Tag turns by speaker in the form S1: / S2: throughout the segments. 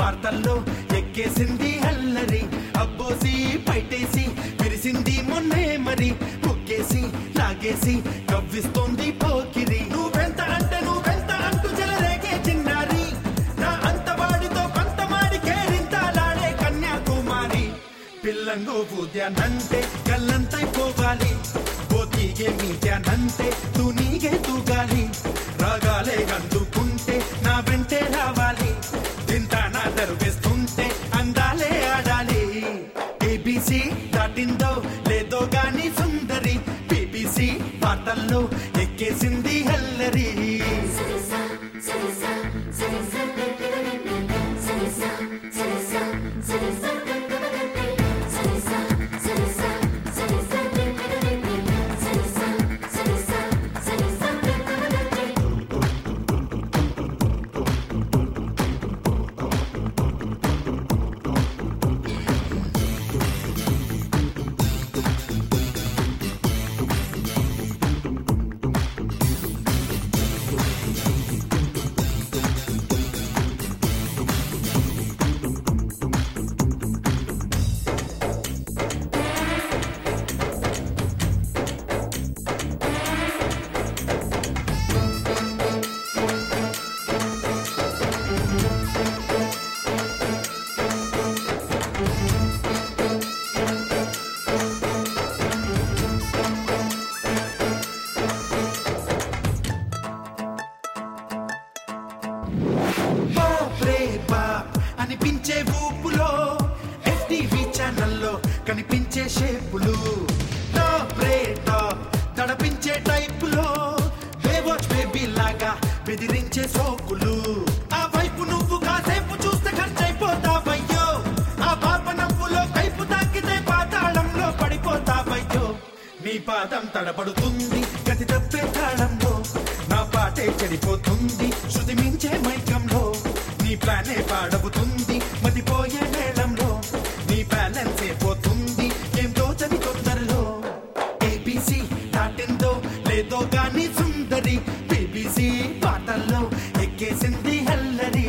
S1: వార్తల్లో ఎక్కేసింది అల్లరి అబ్బోసి పైటేసి విరిసింది మొన్నే మరి ముక్కేసి లాగేసి కవ్విస్తోంది పోకిరి నువ్వెంత అంటే నువ్వెంత అంటూ చెలరేగే చిన్నారి నా అంతవాడితో కొంతమాడి కేరింతాలాడే కన్యాకుమారి పిల్లంగో పూద్యానంటే కళ్ళంతైపోవాలి పోతీగే మీట్యానంటే తూనీగే తూగాలి రాగాలే అందుకుంటే నా వెంటే రావాలి తింటా నా దరువేస్తుంటే అందాలే ఆడాలి ఏబిసి దాటిందో లేదో గాని సుందరి బీబీసీ వార్తల్లో ఎక్కేసింది హల్లరి బాప్ రే బాప్ అనిపించే ఊపులో ఎఫ్టీవీ ఛానల్లో కనిపించే షేపులు టాప్ రే టాప్ తడపించే టైపులో బేవాచ్ బేబీ లాగా బెదిరించే సోకులు ఆ వైపు నువ్వు కాసేపు చూస్తే ఖర్చయిపోతావయ్యో ఆ పాప నవ్వులో కైపు తాకితే పాతాళంలో పడిపోతావయ్యో నీ పాదం తడబడుతుంది గతి తప్పే తాళంలో నా పాటే చెడిపోతుంది శృతి మించే మైకంలో నీ ప్లానే పాడవుతుంది మతిపోయే మేళంలో నీ బ్యాలెన్స్ పోతుంది ఏం తోచని తొందరలో ఏబిసి దాటిందో లేదో గాని సుందరి బీబీసీ పాటల్లో ఎక్కేసింది హల్లరి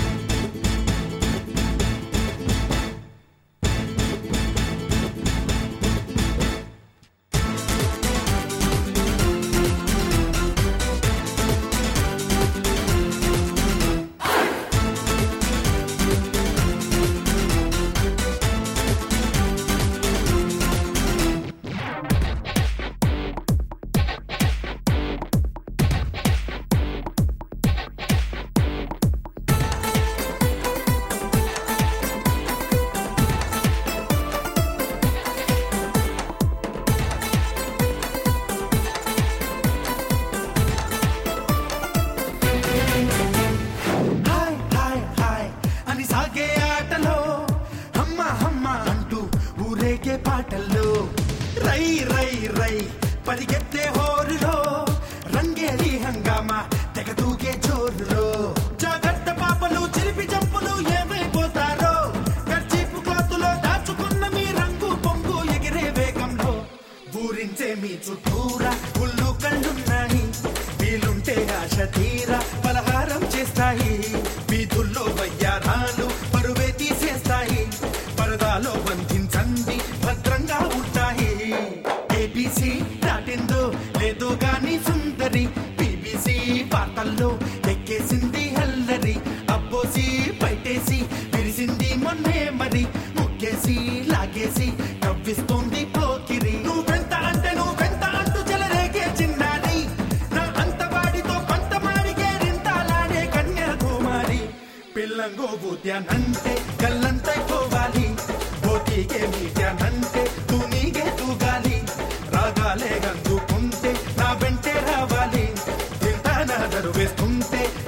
S1: హాయ్ హాయ్ హాయ్ అని సాగే ఆటలో హమ్మ హమ్మ అంటూ ఊరేగే పాటల్లో రై రై రై పరిగెత్తే హోరులో రంగేరి హంగామా తెగ తూగే జోరులో జాగ్రత్త పాపలు చిలిపి జంపులు ఏమైపోతారో కర్చీపు క్లాతులో దాచుకున్న మీ రంగు పొంగు ఎగిరే వేగంలో ఊరించే మీ చుట్టూరా ఉల్లు కళ్ళున్నాయి వీలుంటే ఆశ తీరా పలహారం చేస్తాయి వీధుల్లో వయ్యారాలు పరువే తీసేస్తాయి పరదాలో బంధించండి భద్రంగా ఉంటాయి ఏబిసి దాటిందో లేదో గాని సుందరి బీబీసీ వార్తల్లో ఎక్కేసింది హల్లరి అబ్బోసి బయటేసి విరిసింది మొన్నే మరి ముక్కేసి లాగేసి కవ్విస్తోంది పోకిరి నువ్వెంత అంటే నువ్వెంత అంటూ చెలరేగే చిన్నారి నా అంతవాడితో కొంతమాడిగే రింతాలాడే కన్యాకుమారి పిల్లంగో బూత్యానంటే కళ్ళంతైపోవాలి పోటీకే మీట్యానంటే తూనీగే తూగాలి రాగాలే గందుకుంటే నా వెంటే రావాలి తింటా నా దరు వేస్తుంటే